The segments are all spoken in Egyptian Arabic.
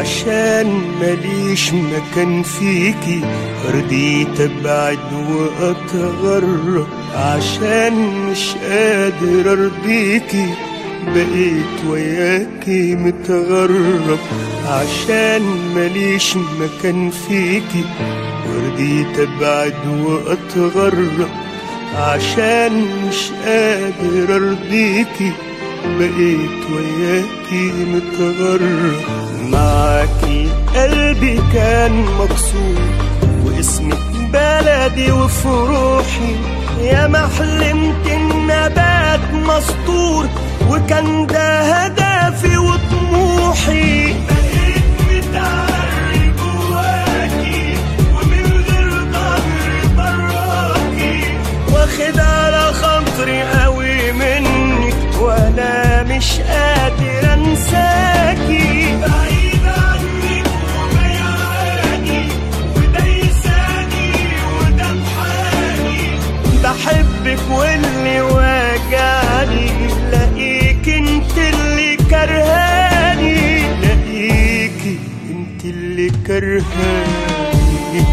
عشان ماليش مكان فيكي رضيت ابعد واتغرب عشان مش قادر ارضيكي بقيت وياكي متغرب عشان ماليش مكان فيكي ورضيت ابعد واتغرب عشان مش قادر ارضيكي بقيت وياكي متغرب معاكي قلبي كان مكسور واسمك بلدي وفي روحي يا ما حلمت النبات مسطور وكان ده هدفي وطموحي بقيت متعري جواكي ومن غير ضهر براكي واخد على خاطري قوي منك وانا مش قادر انساكي بعيد عنك وبيعاني وده يساني وده بحالي بحبك واللي واجعني لاقيك انت اللي كرهاني لاقيكي انت اللي كرهاني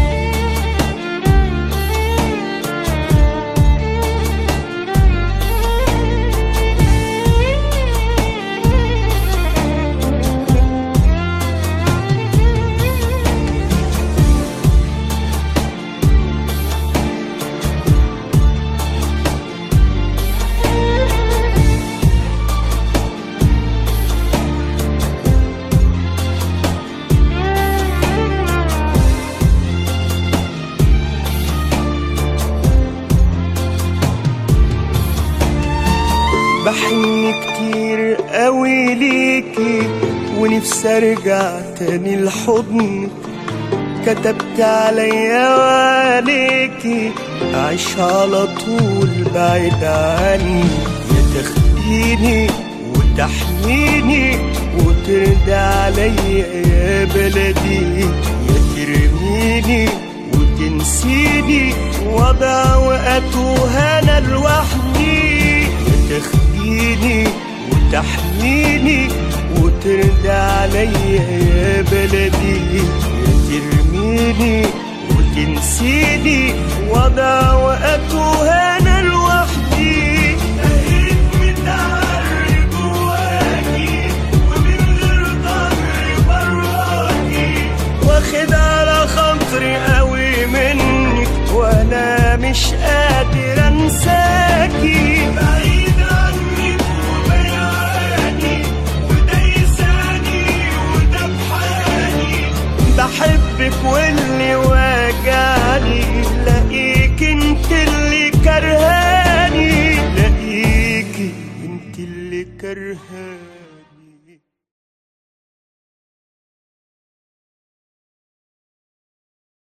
بحن كتير قوي ليكي ونفسي ارجع تاني لحضنك كتبت عليا وعليكي اعيش على طول بعيد عني يا تاخديني وتحميني وترضى عليا يا بلدي يا ترميني وتنسيني وضع وقته انا لوحدي يا تاخديني وتحميني وترضى عليا يا بلدي يا ترميني وتنسيني وضع وقته انا لوحدي بقيت متعري جواكي ومن غير ضهري براكي واخد على خاطري قوي منك وانا مش قادر